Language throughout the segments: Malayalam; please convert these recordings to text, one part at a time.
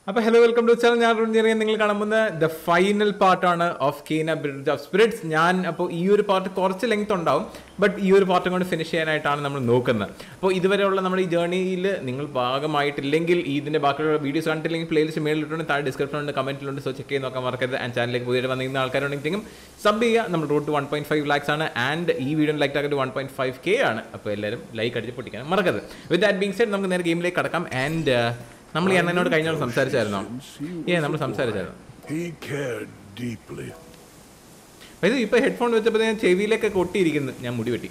അപ്പൊ ഹലോ വെൽക്കം ടു ചാനൽ ഞാൻ റുഞ്ചെറിയ നിങ്ങൾ കാണുമ്പോൾ ദ ഫൈനൽ പാർട്ടാണ് of Kena bridge of spirits ഞാൻ അപ്പോൾ ഈ ഒരു പാർട്ട് കുറച്ച് ലെങ്ത് ഉണ്ടാവും ബട്ട് ഈ ഒരു പാർട്ടും കൊണ്ട് ഫിനിഷ് ചെയ്യാനായിട്ടാണ് നമ്മൾ നോക്കുന്നത് അപ്പോൾ ഇതുവരെയുള്ള നമ്മുടെ ഈ ജേർണിയിൽ നിങ്ങൾ ഭാഗമായിട്ടില്ലെങ്കിൽ ഈ ഇതിന്റെ ബാക്കിയുള്ള വീഡിയോസ് കണ്ടില്ലെങ്കിൽ പ്ലേലിസ്റ്റ് മേളിലിട്ടുണ്ട് താഴെ ഡിസ്ക്രിപ്ഷനുണ്ട് കമന്റിലുണ്ട് സോ ചെക്ക് ചെയ്ത് നോക്കാൻ മറക്കരുത് ആൻഡ് ചാനലിലേക്ക് പുതിയ വന്നിരുന്ന ആൾക്കാരുണ്ടെങ്കിലും സബ് ചെയ്യുക നമ്മൾ road one point five lakhs ആണ് ആൻഡ് ഈ video like target one point five K ആണ് അപ്പോൾ എല്ലാവരും ലൈക്ക് അടിച്ച് പൊട്ടിക്കാൻ മറക്കരുത് വിത്ത് ദാറ്റ് ബീങ് സൈഡ് നമുക്ക് നേരെ ഗെയിമിലേക്ക് കടക്കാം ആൻഡ് നമ്മൾ ഈ അണ്ണനോട് കഴിഞ്ഞ തവണ സംസാരിച്ചായിരുന്നോ ഏ നമ്മൾ സംസാരിച്ചായിരുന്നു He cared deeply. ഇത് ഇപ്പൊ ഹെഡ്ഫോൺ വെച്ചപ്പോൾ ഞാൻ ചെവിയിലൊക്കെ കൊട്ടിയിരിക്കുന്നു ഞാൻ മുടി വെട്ടി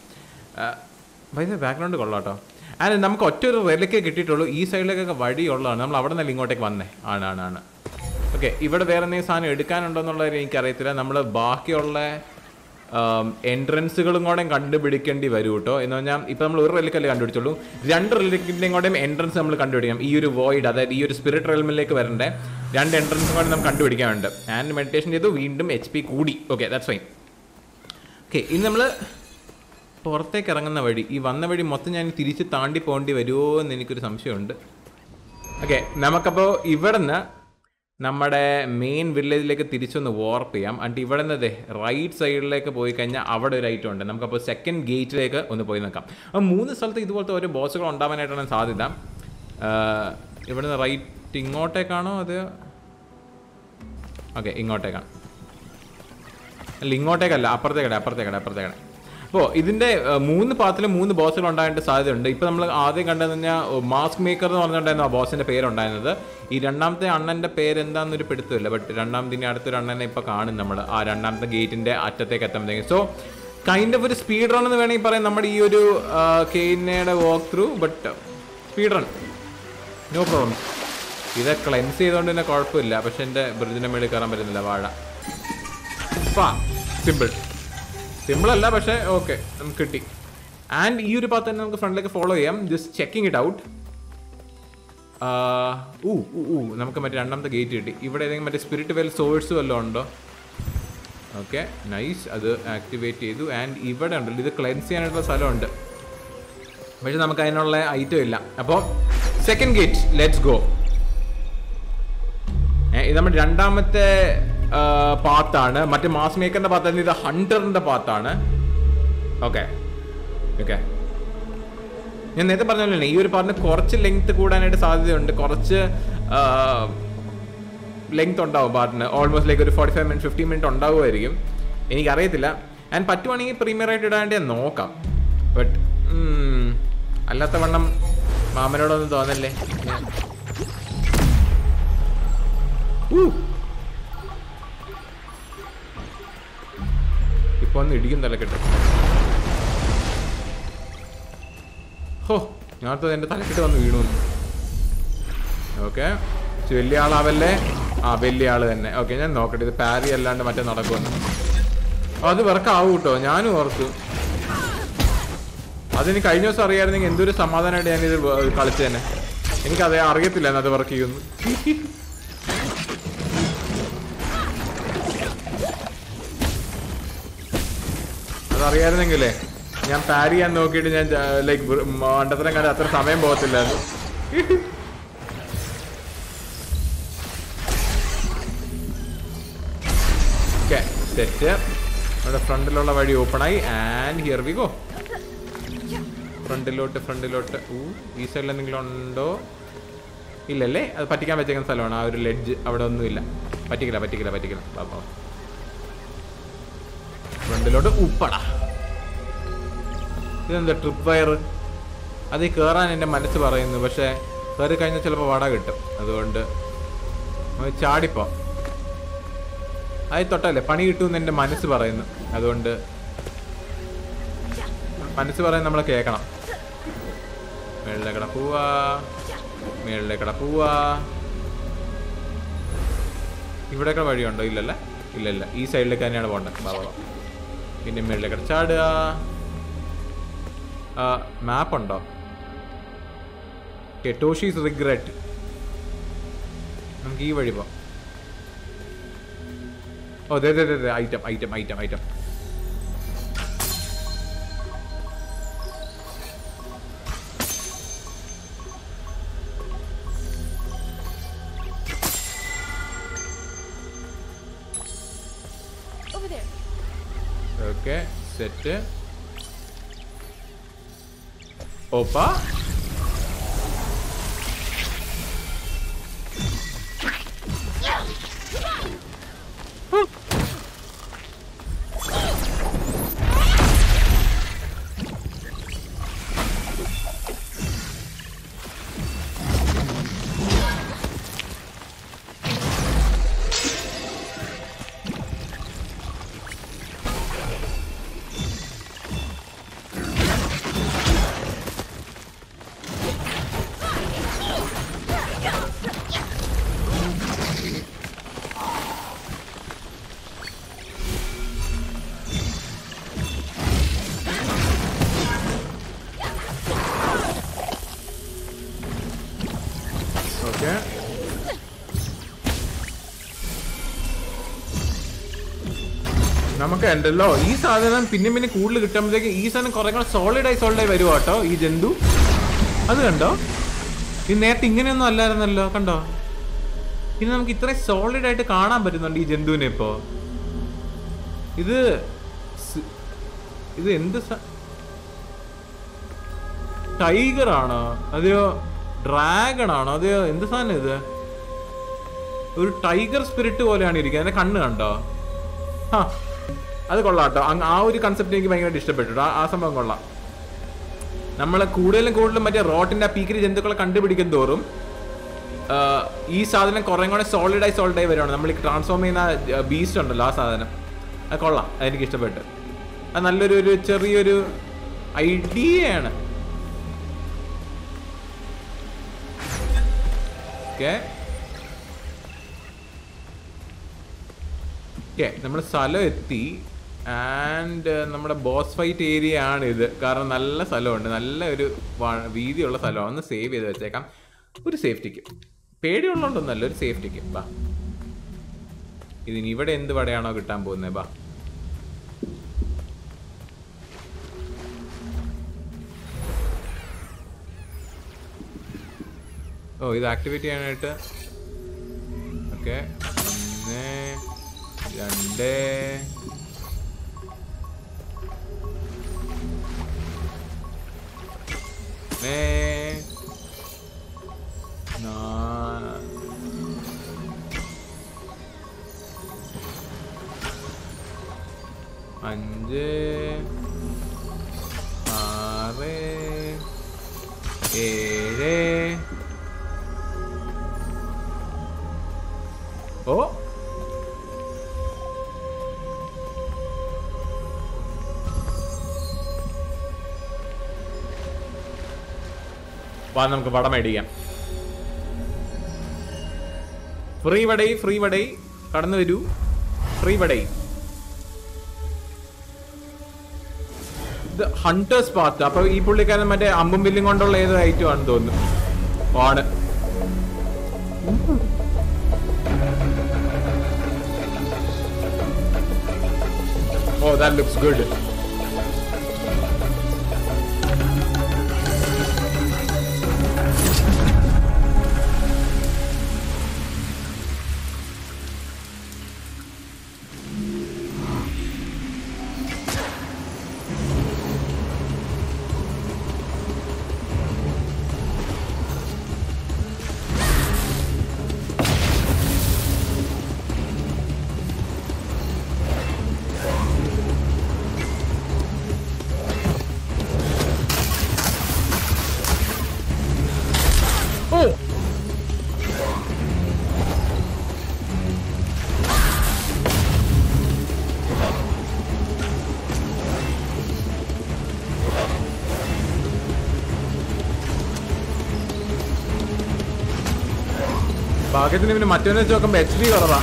വൈദ്യ ബാക്ക്ഗ്രൗണ്ട് കൊള്ളാട്ടോ ആൻഡ് നമുക്ക് ഒറ്റ ഒരു റെലൊക്കെ കിട്ടിയിട്ടുള്ളൂ ഈ സൈഡിലേക്കൊക്കെ വഴിയുള്ളതാണ് നമ്മൾ അവിടെ നിന്നല്ല ഇങ്ങോട്ടേക്ക് വന്നേ ആണ് ആണ് ആണ് ഓക്കെ ഇവിടെ വേറെ എന്തെങ്കിലും സാധനം എടുക്കാനുണ്ടോ എന്നുള്ളത് എനിക്കറിയത്തില്ല നമ്മൾ ബാക്കിയുള്ള എൻട്രൻസുകളും കൂടെ കണ്ടുപിടിക്കേണ്ടി വരും കേട്ടോ എന്ന് പറഞ്ഞാൽ ഇപ്പം നമ്മൾ ഒരു റെലിക്കല്ലേ കണ്ടുപിടിച്ചുള്ളൂ രണ്ട് റെലിക്കിൻ്റെയും കൂടെയും എൻട്രൻസ് നമ്മൾ കണ്ടുപിടിക്കാം ഈ ഒരു വോയിഡ് അതായത് ഈ ഒരു സ്പിരിറ്റ് റെൽമിലേക്ക് വരണ്ടേ രണ്ട് എൻട്രൻസും കൂടെ നമുക്ക് കണ്ടുപിടിക്കാനുണ്ട് ആൻഡ് മെഡിറ്റേഷൻ ചെയ്തു വീണ്ടും എച്ച് പി കൂടി ഓക്കെ ദാറ്റ്സ് ഫൈൻ ഓക്കെ ഇന്ന് നമ്മൾ പുറത്തേക്ക് ഇറങ്ങുന്ന വഴി ഈ വന്ന വഴി മൊത്തം ഞാൻ തിരിച്ച് താണ്ടി പോകേണ്ടി വരുമോ എന്ന് എനിക്കൊരു സംശയമുണ്ട് ഓക്കെ നമുക്കപ്പോൾ ഇവിടുന്ന് നമ്മുടെ മെയിൻ വില്ലേജിലേക്ക് തിരിച്ചൊന്ന് വാർപ്പ് ചെയ്യാം എന്നിട്ട് ഇവിടെ നിന്ന് റൈറ്റ് സൈഡിലേക്ക് പോയി കഴിഞ്ഞാൽ അവിടെ ഒരു ഐറ്റം ഉണ്ട് നമുക്കപ്പോൾ സെക്കൻഡ് ഗേറ്റിലേക്ക് ഒന്ന് പോയി നോക്കാം അപ്പോൾ മൂന്ന് സ്ഥലത്ത് ഇതുപോലത്തെ ഓരോ ബോസുകൾ ഉണ്ടാവാനായിട്ടാണ് സാധ്യത ആഹ് ഇവിടുന്ന് റൈറ്റ് ഇങ്ങോട്ടേക്കാണോ അത് ഓക്കെ ഇങ്ങോട്ടേക്കാണ് അല്ല ഇങ്ങോട്ടേക്കല്ല അപ്പുറത്തേക്കട അപ്പുറത്തേക്കട അപ്പുറത്തേക്കട അപ്പോൾ ഇതിന്റെ ഏഹ്, മൂന്ന് പാത്തിൽ മൂന്ന് ബോസുകൾ ഉണ്ടായിട്ട് സാധ്യതയുണ്ട് ഇപ്പൊ നമ്മൾ ആദ്യം കണ്ടതെന്ന് പറഞ്ഞാൽ മാസ്ക് മേക്കർ എന്ന് പറഞ്ഞിട്ടുണ്ടായിരുന്നു ആ ബോസിന്റെ പേരുണ്ടായിരുന്നത് ഈ രണ്ടാമത്തെ അണ്ണന്റെ പേര് എന്താണെന്നൊരു പിടുത്തമില്ല ബട്ട് രണ്ടാമത്തെ ഇനി അടുത്തൊരു അണ്ണനെ ഇപ്പൊ കാണും നമ്മൾ ആ രണ്ടാമത്തെ ഗേറ്റിന്റെ അറ്റത്തേക്ക് എത്തുമ്പോഴത്തേക്കും സോ കൈൻഡ് ഓഫ് ഒരു സ്പീഡ് റൺ എന്ന് വേണമെങ്കിൽ പറയാം നമ്മുടെ ഈ ഒരു കെയിനയുടെ walk through but speed run no problem ഇത് ക്ലെൻസ് ചെയ്തുകൊണ്ട് തന്നെ കുഴപ്പമില്ല പക്ഷെ എൻ്റെ ബ്രിഡ്ജിന്റെ മേളിൽ കയറാൻ പറ്റുന്നില്ല വാഴ സിമ്പിൾ സിമ്പിൾ അല്ല പക്ഷേ ഓക്കെ നമുക്ക് കിട്ടി ആൻഡ് ഈ ഒരു പാത്ത് തന്നെ നമുക്ക് ഫ്രണ്ടിലേക്ക് ഫോളോ ചെയ്യാം ജസ്റ്റ് ചെക്കിംഗ് ഇറ്റ് ഔട്ട് ഊ ഊ, ഊ നമുക്ക് മറ്റേ രണ്ടാമത്തെ ഗേറ്റ് കിട്ടി ഇവിടെ ഏതെങ്കിലും മറ്റേ സ്പിരിറ്റ് വെൽ സോഴ്സ് വല്ലതും ഉണ്ടോ ഓക്കെ നൈസ് അത് ആക്ടിവേറ്റ് ചെയ്തു ആൻഡ് ഇവിടെ ഉണ്ടല്ലോ ഇത് ക്ലെൻസ് ചെയ്യാനായിട്ടുള്ള സ്ഥലമുണ്ട് പക്ഷെ നമുക്ക് അതിനുള്ള ഐറ്റം ഇല്ല അപ്പോൾ സെക്കൻഡ് ഗേറ്റ് ലെറ്റ്സ് ഗോ ഇത് നമ്മുടെ രണ്ടാമത്തെ പാത്താണ് മറ്റേ മാസ് മേക്കറിന്റെ പാത്താണ് ഇത് ഹണ്ടറിന്റെ പാത്താണ് ഓക്കെ ഓക്കെ ഞാൻ നേരത്തെ പറഞ്ഞല്ലോ ഈ ഒരു പാട്ടിന് കുറച്ച് ലെങ്ത് കൂടാനായിട്ട് സാധ്യതയുണ്ട് കുറച്ച് ലെങ്ത് ഉണ്ടാവും പാട്ടിന് ഓൾമോസ്റ്റ് ലൈക്ക് ഒരു forty five minute fifty minute ഉണ്ടാവുമായിരിക്കും എനിക്കറിയത്തില്ല ആൻഡ് പറ്റുവാണെങ്കിൽ പ്രീമിയർ ആയിട്ട് ഇടാണ്ട് ഞാൻ നോക്കാം ബട്ട് അല്ലാത്ത വണ്ണം മാമനോടൊന്നും തോന്നല്ലേ ഞാൻ- ഊ. ഇപ്പൊ ഒന്ന് ഇടിക്കും തലക്കെട്ട് ഹോ ഞാനത് എന്റെ തലക്കെട്ട് വന്ന് വീണു ഓക്കെ വലിയ ആളാവല്ലേ ആ വലിയ ആള് തന്നെ ഓക്കെ ഞാൻ നോക്കട്ടെ ഇത് പാരി അല്ലാണ്ട് മറ്റേ നടക്കുമെന്ന് അത് വർക്കാവും കേട്ടോ ഞാനും ഓർത്തു അതെനിക്ക് കഴിഞ്ഞ ദിവസം അറിയായിരുന്നെങ്കിൽ എന്തൊരു സമാധാനമായിട്ട് ഞാനിത് കളിച്ചു തന്നെ എനിക്കത് അറിയത്തില്ല അത് വർക്ക് ചെയ്യുന്നു അതറിയായിരുന്നെങ്കിലേ ഞാൻ പാരി ചെയ്യാൻ നോക്കിയിട്ട് ഞാൻ ലൈക്ക് മണ്ടത്തരം കണ്ട് അത്ര സമയം പോകത്തില്ലായിരുന്നു ഓക്കെ സെറ്റ് നമ്മുടെ ഫ്രണ്ടിലുള്ള വഴി ഓപ്പൺ ആയി ആൻഡ് ഹിയർ വി ഗോ ഫ്രണ്ടിലോട്ട് ഫ്രണ്ടിലോട്ട് ഊ ഈ സൈഡിൽ എന്തെങ്കിലും ഉണ്ടോ ഇല്ലല്ലേ അത് പറ്റിക്കാൻ പറ്റിക്കുന്ന സ്ഥലമാണ് ആ ഒരു ലെഡ്ജ് അവിടെ ഒന്നുമില്ല പറ്റിക്കില്ല പറ്റിക്കില്ല പറ്റിക്കില്ല ബാബാ ഫ്രണ്ടിലോട്ട് ഉപ്പടാ ഇതെന്താ ട്രിപ്പ് വയർ അത് ഈ കയറാൻ എൻ്റെ മനസ്സ് പറയുന്നു പക്ഷേ കയറി കഴിഞ്ഞാൽ ചിലപ്പോൾ വട കിട്ടും അതുകൊണ്ട് ഒന്ന് ചാടിപ്പോ അത് തൊട്ടല്ലേ പണി കിട്ടുമെന്ന് എൻ്റെ മനസ്സ് പറയുന്നു അതുകൊണ്ട് മനസ്സ് പറയുന്നത് നമ്മൾ കേൾക്കണം മേളിലേക്കട പോവാ മേളിലേക്കട പോവാ ഇവിടെയൊക്കെ വഴിയുണ്ടോ ഇല്ലല്ലേ ഇല്ല ഇല്ല ഈ സൈഡിലേക്ക് തന്നെയാണ് പോകേണ്ടത് ബാബാ പിന്നെ മേളിലേക്കട ചാടുക മാപ്പ് ഉണ്ടോ ടോഷീസ് റിഗ്രറ്റ് നമുക്ക് ഈ വഴി പോവാം ഓ അതെ അതെ അതെ item item item item okay set ഓപ്പ ഓക്കെ നമുക്ക് ഉണ്ടല്ലോ ഈ സാധനം പിന്നെ പിന്നെ കൂടുതൽ കിട്ടുമ്പോഴത്തേക്ക് ഈ സാധനം കുറെ കൂടെ സോളിഡ് ആയി സോളിഡ് ആയി വരുവാ കേട്ടോ ഈ ജന്തു അത് കണ്ടോ ഇത് നേരത്തെ ഇങ്ങനെയൊന്നും അല്ലായിരുന്നല്ലോ കണ്ടോ ഇത് നമുക്ക് ഇത്രയും സോളിഡ് ആയിട്ട് കാണാൻ പറ്റുന്നുണ്ട് ഈ ജന്തുവിനെ ഇപ്പോ ഇത് സ്- ഇത് എന്ത് ടൈഗർ ആണോ അതെയോ ഡ്രാഗൺ ആണോ അതെയോ എന്ത് സാധനം ഇത് ഒരു ടൈഗർ സ്പിരിറ്റ് പോലെയാണ് ഇരിക്കുന്നത് അതിന്റെ കണ്ണ് കണ്ടോ ഹാ അത് കൊള്ളാം കേട്ടോ അങ്ങ് ആ ഒരു കൺസെപ്റ്റ് എനിക്ക് ഭയങ്കരമായിട്ട് ഇഷ്ടപ്പെട്ടു ആ ആ സംഭവം കൊള്ളാം നമ്മൾ കൂടുതലും കൂടുതലും മറ്റേ റോട്ടിന്റെ ആ പീക്കിരി ജന്തുക്കളെ കണ്ടുപിടിക്കും തോറും ആ, ഈ സാധനം കുറെ കൂടെ സോളിഡായി സോളിഡായി വരുവാണ് നമ്മൾ ഈ ട്രാൻസ്ഫോം ചെയ്യുന്ന ബീസ്റ്റ് ഉണ്ടല്ലോ ആ സാധനം അത് കൊള്ളാം അതെനിക്ക് ഇഷ്ടപ്പെട്ടു അത് നല്ലൊരു ഒരു ചെറിയൊരു ഐഡിയയാണ് ഓക്കെ ഓക്കെ നമ്മൾ സ്ഥലം എത്തി ആൻഡ് നമ്മുടെ ബോസ് ഫൈറ്റ് ഏരിയ ആണ് ഇത് കാരണം നല്ല സ്ഥലമുണ്ട് നല്ല ഒരു വ- വീതിയുള്ള സ്ഥലമാണ് ഒന്ന് സേവ് ചെയ്ത് വെച്ചേക്കാം ഒരു സേഫ്റ്റിക്ക് പേടിയുള്ളതുകൊണ്ടൊന്നല്ല ഒരു സേഫ്റ്റിക്ക് ബാ ഇതിന് ഇവിടെ എന്ത് വടയാണോ കിട്ടാൻ പോകുന്നത് ബാ ഓ ഇത് ആക്ടിവേറ്റ് ചെയ്യാനായിട്ട് ഓക്കെ ഒന്ന് രണ്ട് മൂന്ന് നാ- അഞ്ച് ആറ് ഏഴ് ഓ വാ നമുക്ക് വട മേടിക്കാം ഫ്രീ വടൈ ഫ്രീ വടൈ കടന്നു വരൂ ഫ്രീ വടൈ ഇത് ഹണ്ടേഴ്സ് പാത്ത് അപ്പൊ ഈ പുള്ളിക്കാരൻ മറ്റേ അമ്പും വില്ലും കൊണ്ടുള്ള ഏത് ഐറ്റം ആണെന്ന് തോന്നുന്നു ആണ് Oh, that looks good. Oh! ഭാഗ്യത്തിന് പിന്നെ മറ്റൊന്ന് വെച്ച് നോക്കുമ്പോ എച്ച് ഡി കുറവാ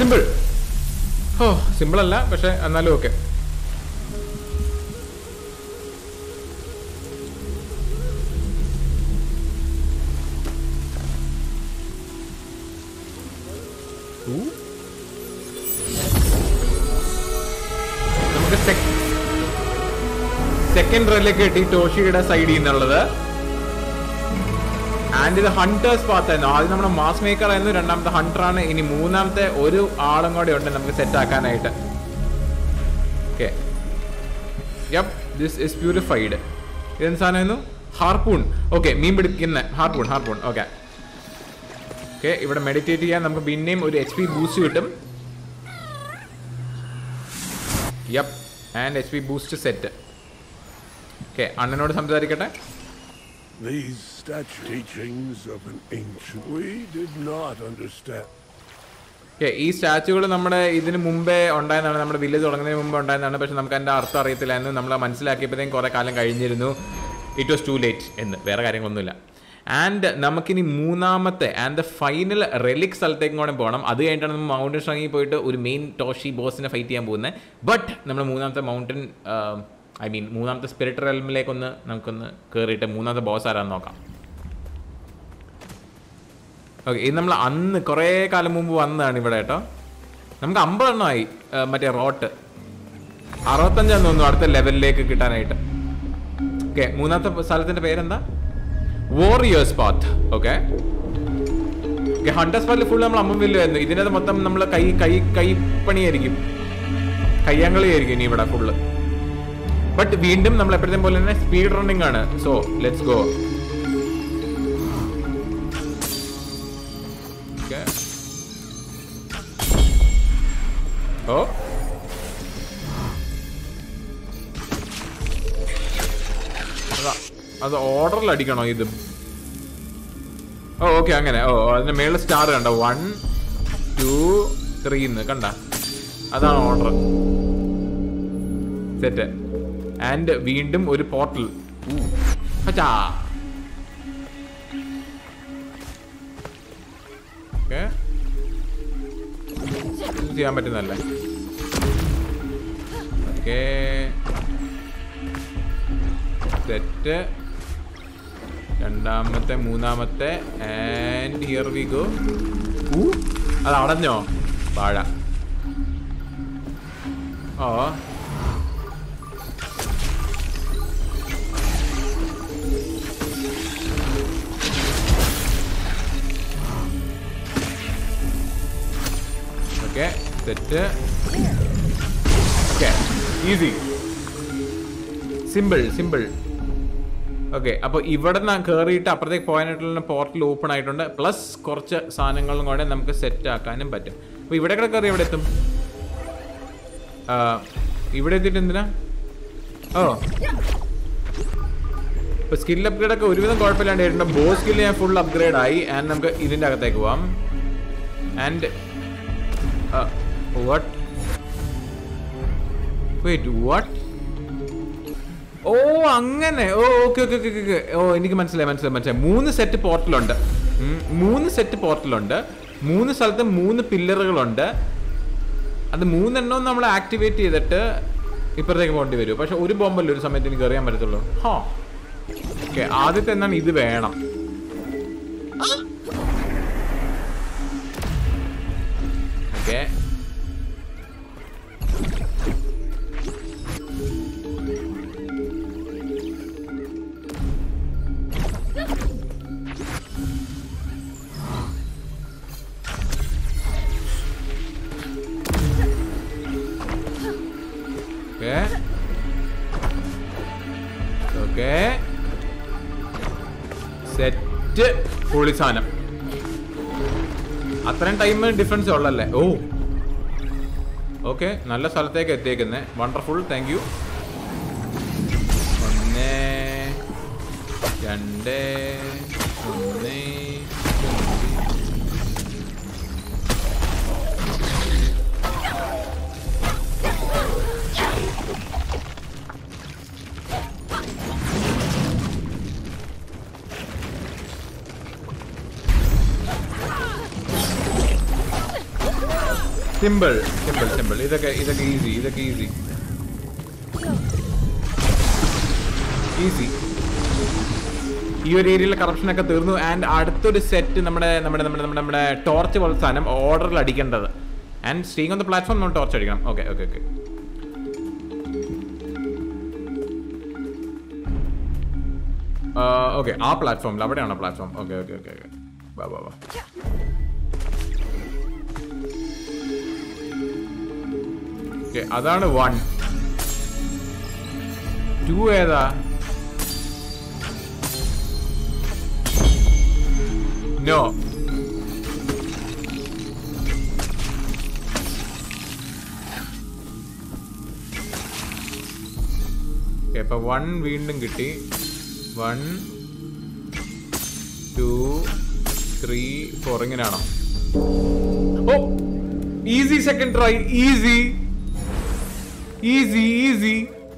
സിമ്പിൾ ഓ സിമ്പിൾ അല്ല പക്ഷെ എന്നാലും ഓക്കെ നമുക്ക് സെക്കൻഡ് റെയിലേക്ക് കിട്ടി ടോഷിയുടെ സൈഡിൽ നിന്നുള്ളത് ആൻഡ് ഇത് ഹണ്ടേഴ്സ് പാത്ത് ആയിരുന്നു ആദ്യം നമ്മുടെ മാസ് മേക്കർ ആയിരുന്നു രണ്ടാമത്തെ ഹണ്ടർ ആണ് ഇനി മൂന്നാമത്തെ ഒരു ആളും കൂടെ ഉണ്ട് നമുക്ക് സെറ്റ് ആക്കാനായിട്ട് okay yup this is purified ഇതെന്ത് സാധനമായിരുന്നു ഹാർപൂൺ ഓക്കെ മീൻ പിടിക്കുന്ന ഹാർപൂൺ ഹാർപൂൺ ഓക്കെ ഓക്കെ ഇവിടെ മെഡിറ്റേറ്റ് ചെയ്യാൻ നമുക്ക് പിന്നെയും ഒരു എച്ച് പി ബൂസ്റ്റ് കിട്ടും yup and H P boost set okay അണ്ണനോട് സംസാരിക്കട്ടെ These statue teachings of an ancient we did not understand. Okay ഈ സ്റ്റാച്ചുകൾ നമ്മുടെ ഇതിന് മുമ്പേ ഉണ്ടായതാണ് നമ്മുടെ വില്ലേജ് തുടങ്ങുന്നതിന് മുമ്പേ ഉണ്ടായതാണ് പക്ഷെ നമുക്ക് അതിന്റെ അർത്ഥം അറിയത്തില്ലായിരുന്നു നമ്മൾ മനസ്സിലാക്കിയപ്പോഴത്തേക്കും കുറെ കാലം കഴിഞ്ഞിരുന്നു ഇറ്റ് വാസ് ടു ലേറ്റ് എന്ന് വേറെ കാര്യങ്ങളൊന്നുമില്ല ആൻഡ് നമുക്കിനി മൂന്നാമത്തെ ആൻഡ് ദ ഫൈനൽ റെലിക് സ്ഥലത്തേക്കും കൂടെ പോകണം അത് കഴിഞ്ഞിട്ടാണ് നമ്മൾ മൗണ്ടൻ ഷ്രങ്ങി പോയിട്ട് ഒരു മെയിൻ ടോഷി ബോസിനെ ഫൈറ്റ് ചെയ്യാൻ പോകുന്നത് ബട്ട് നമ്മൾ മൂന്നാമത്തെ മൗണ്ടൻ ഐ മീൻ മൂന്നാമത്തെ സ്പിരിറ്റ് റെൽമിലേക്കൊന്ന് നമുക്കൊന്ന് കയറിയിട്ട് മൂന്നാമത്തെ ബോസ് ആരാന്ന് നോക്കാം ഓക്കെ ഇത് നമ്മൾ അന്ന് കുറേ കാലം മുമ്പ് വന്നതാണ് ഇവിടെ കേട്ടോ നമുക്ക് അമ്പതെണ്ണമായി ആ, മറ്റേ റോട്ട് അറുപത്തഞ്ചാന്ന് തോന്നുന്നു അടുത്ത ലെവലിലേക്ക് കിട്ടാനായിട്ട് ഓക്കെ മൂന്നാമത്തെ സ്ഥലത്തിന്റെ പേരെന്താ warriors path okay okay hunters പാത്തിൽ ഫുൾ നമ്മൾ അമ്മ വില്ലായിരുന്നു ഇതിനകത്ത് മൊത്തം നമ്മൾ കൈ കൈ കൈപ്പണിയായിരിക്കും കയ്യാങ്കളിയായിരിക്കും ഇനി ഇവിടെ ഫുള്ള് ബട്ട് വീണ്ടും നമ്മൾ എപ്പോഴത്തെ പോലെ തന്നെ സ്പീഡ് റണ്ണിംഗ് ആണ് സോ ലെറ്റ്സ് ഗോ Okay. ഓ അതാ അത് ഓർഡറിൽ അടിക്കണോ ഇത് ഓ ഓക്കെ അങ്ങനെ ഓ അതിന്റെ മേളിൽ സ്റ്റാർ കണ്ട വൺ ടു ത്രീ കണ്ട അതാണ് ഓർഡർ സെറ്റ് ആൻഡ് വീണ്ടും ഒരു പോർട്ടൽ അച്ഛാ ഓക്കെ ചെയ്യാൻ പറ്റുന്നല്ലേ ഓക്കെ സെറ്റ് രണ്ടാമത്തെ മൂന്നാമത്തെ ആൻഡ് ഹിയർ വി ഗോ അത് അടഞ്ഞോ വാഴ ഓ okay set okay easy simple simple okay അപ്പോൾ ഇവിടെ നിന്ന് കയറിയിട്ട് അപ്പുറത്തേക്ക് പോകാനായിട്ടുള്ള പോർട്ടൽ ഓപ്പൺ ആയിട്ടുണ്ട് പ്ലസ് കുറച്ച് സാധനങ്ങളും കൂടെ നമുക്ക് സെറ്റ് ആക്കാനും പറ്റും അപ്പോൾ ഇവിടെ കൂടെ കയറി എവിടെ എത്തും ആ, ഇവിടെ എത്തിയിട്ട് എന്തിനാ ഓ ഇപ്പൊ സ്കിൽ അപ്ഗ്രേഡ് ഒക്കെ ഒരുവിധം കുഴപ്പമില്ലാണ്ട് ആയിട്ടുണ്ട് ബോ സ്കിൽ ഞാൻ ഫുൾ അപ്ഗ്രേഡ് ആയി ആൻഡ് നമുക്ക് ഇതിന്റെ അകത്തേക്ക് പോവാം ആൻഡ് വാട്ട് വെയിറ്റ് വാട്ട് ഓ അങ്ങനെ ഓ ഓക്കെ ഓക്കെ ഓക്കെ ഓക്കെ ഓ എനിക്ക് മനസ്സിലായി മനസ്സിലായി മനസ്സിലായി മൂന്ന് സെറ്റ് പോർട്ടലുണ്ട് ഉം, മൂന്ന് സെറ്റ് പോർട്ടലുണ്ട് മൂന്ന് സ്ഥലത്ത് മൂന്ന് പില്ലറുകളുണ്ട് അത് മൂന്നെണ്ണവും നമ്മൾ ആക്ടിവേറ്റ് ചെയ്തിട്ട് ഇപ്പുറത്തേക്ക് പോകേണ്ടി വരും പക്ഷെ ഒരു ബോംബല്ലേ ഒരു സമയത്ത് എനിക്ക് അറിയാൻ പറ്റത്തുള്ളൂ ഹാ ഓക്കെ ആദ്യത്തെ എന്താണ് ഇത് വേണം ഓക്കെ ഓക്കെ ഓക്കെ സെറ്റ് പൊളി സാധനം അത്രയും ടൈം ഡിഫറൻസ് ഉള്ളല്ലേ ഓ ഓക്കെ നല്ല സ്ഥലത്തേക്ക് എത്തിയേക്കുന്നേ വണ്ടർഫുൾ താങ്ക് യു ഒന്ന് രണ്ട് ഒന്ന് സിമ്പിൾ സിമ്പിൾ സിമ്പിൾ ഇതൊക്കെ ഇതൊക്കെ ഈസി ഇതൊക്കെ ഈസി ഈസി ഈ ഒരു ഏരിയയിലെ കറപ്ഷൻ ഒക്കെ തീർന്നു ആൻഡ് അടുത്തൊരു സെറ്റ് നമ്മുടെ നമ്മുടെ നമ്മുടെ നമ്മുടെ നമ്മുടെ ടോർച്ച് പോലത്തെ സാധനം ഓർഡറിൽ അടിക്കേണ്ടത് and standing on the platform നമ്മൾ ടോർച്ച് അടിക്കണം ഓക്കെ ഓക്കെ ഓക്കെ ഓക്കെ ആ പ്ലാറ്റ്ഫോമിൽ അവിടെയാണോ platform okay okay okay okay വാ വാ വാ ഓക്കെ അതാണ് വൺ ടു ഏതാ നോ അപ്പൊ വൺ വീണ്ടും കിട്ടി വൺ ടു ത്രീ ഫോർ ഇങ്ങനെയാണോ ഓ easy second try easy easy easy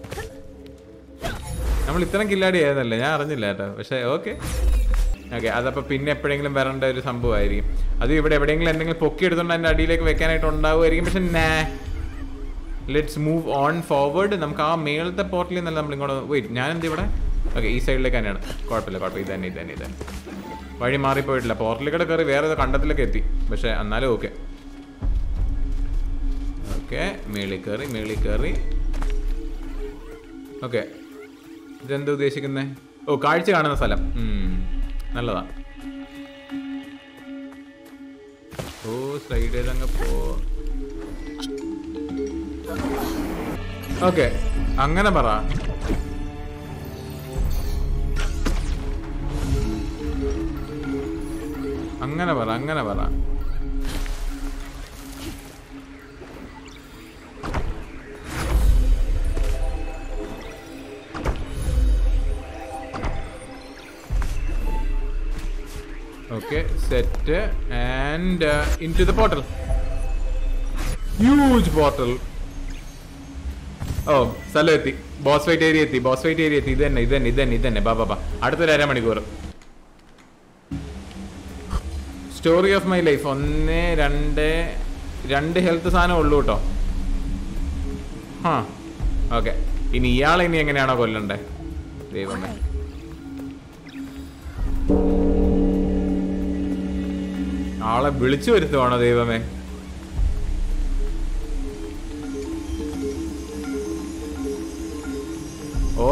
നമ്മൾ ഇത്രയും കില്ലാടി ആയിരുന്നല്ലേ ഞാൻ അറിഞ്ഞില്ല കേട്ടോ പക്ഷെ ഓക്കെ ഓക്കെ അതപ്പോൾ പിന്നെ എപ്പോഴെങ്കിലും വരേണ്ട ഒരു സംഭവമായിരിക്കും അത് ഇവിടെ എവിടെയെങ്കിലും എന്തെങ്കിലും പൊക്കി എടുത്തുകൊണ്ട് അതിൻ്റെ അടിയിലേക്ക് വെക്കാനായിട്ട് ഉണ്ടാവുമായിരിക്കും പക്ഷെ നാ ലെറ്റ്സ് മൂവ് ഓൺ ഫോർവേഡ് നമുക്ക് ആ മേളത്തെ പോർട്ടലിൽ നിന്നല്ല നമ്മൾ ഇങ്ങോട്ട് വെയിറ്റ് ഞാൻ എന്ത് ഇവിടെ ഓക്കെ ഈ സൈഡിലേക്ക് തന്നെയാണ് കുഴപ്പമില്ല കുഴപ്പമില്ല ഇത് തന്നെ ഇത് തന്നെ ഇത് തന്നെ വഴി മാറിപ്പോയിട്ടില്ല പോർട്ടലിൽ കൂടെ കയറി വേറെ ഏതോ കണ്ടത്തിലേക്ക് എത്തി പക്ഷെ എന്നാലും ഓക്കെ ഓക്കെ മേളിൽ കയറി മേളിൽ കയറി ഓക്കെ ഇതെന്താ ഉദ്ദേശിക്കുന്നത് ഓ കാഴ്ച കാണുന്ന സ്ഥലം ഉം, നല്ലതാ ഓ സൈഡ് ചെയ്തങ്ങ് പോ ഓക്കെ അങ്ങനെ പറ അങ്ങനെ പറ അങ്ങനെ പറ okay set and into the portal huge portal ഓ സ്ഥലം എത്തി ബോസ് ഫൈറ്റ് ഏരിയ എത്തി ബോസ് ഫൈറ്റ് ഏരിയ എത്തി ഇത് തന്നെ ഇത് തന്നെ ഇത് തന്നെ ഇത് തന്നെ ബാ ബാ ബാ അടുത്തൊരു അരമണിക്കൂർ സ്റ്റോറി ഓഫ് മൈ ലൈഫ് ഒന്ന് രണ്ട് രണ്ട് ഹെൽത്ത് സാധനം ഉള്ളൂ കേട്ടോ ആ ഓക്കെ ഇനി ഇയാളെ ഇനി എങ്ങനെയാണോ കൊല്ലണ്ടേ ദൈവമേ ആളെ വിളിച്ചു വരുത്തുവാണോ ദൈവമേ ഓ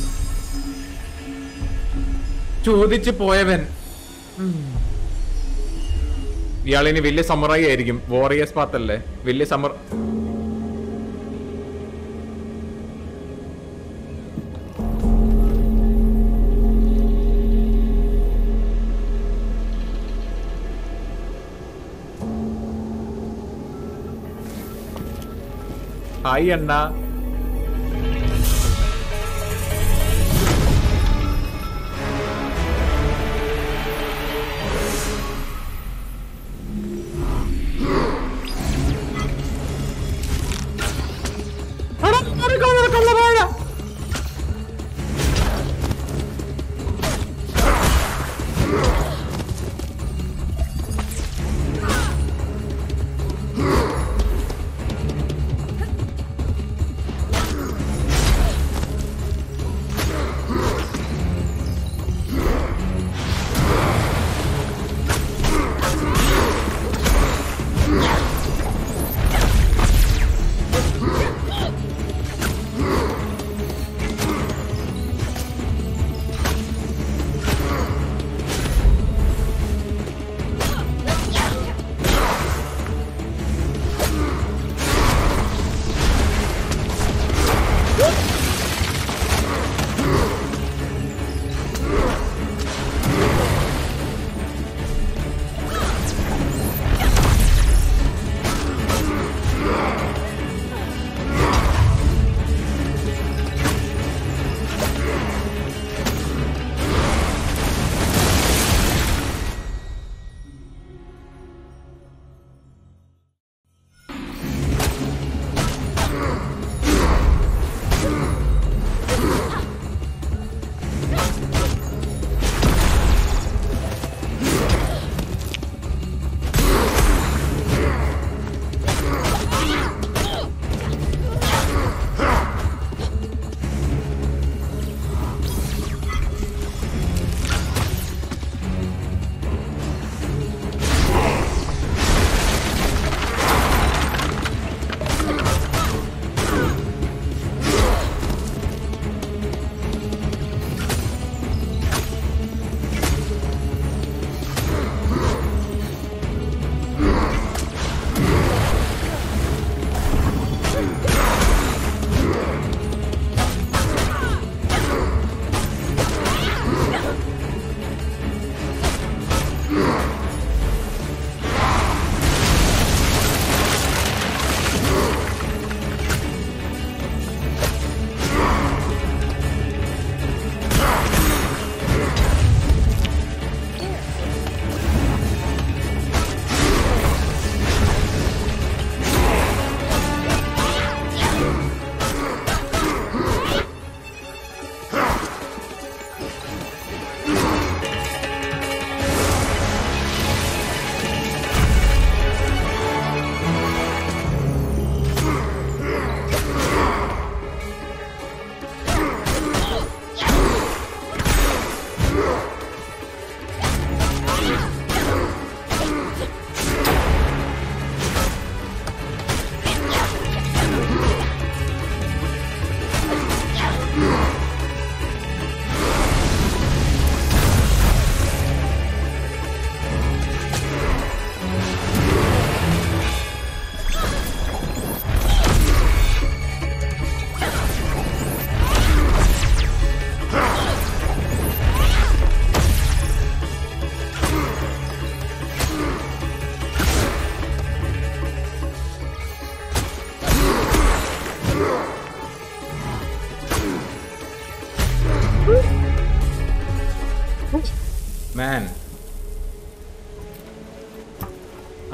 ചോദിച്ചു പോയവൻ ഉം. ഇയാളിനി വലിയ സമുറായി ആയിരിക്കും വോറിയസ് പാത്തല്ലേ വലിയ സമർ ഹായ് അണ്ണ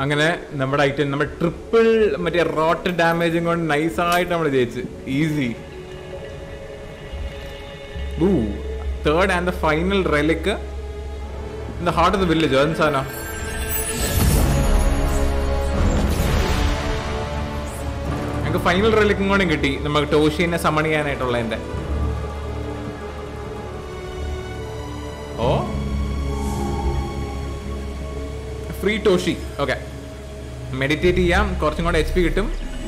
അങ്ങനെ നമ്മുടെ ഐറ്റം നമ്മൾ ട്രിപ്പിൾ മറ്റേ റോട്ട് ഡാമേജും കൊണ്ട് നൈസായിട്ട് നമ്മൾ ജയിച്ച് ഈസി ഊ third and the final relic in the heart of the village അതെന്ത് സാധനം ഞങ്ങൾക്ക് ഫൈനൽ റെലിക്കും കൂടെ കിട്ടി നമുക്ക് ടോഷീനെ സമൺ ചെയ്യാനായിട്ടുള്ളതിന്റെ ഓ ഫ്രീ ടോഷി ഓക്കെ മെഡിറ്റേറ്റ് ചെയ്യാം കുറച്ചും കൂടെ എച്ച് പി കിട്ടും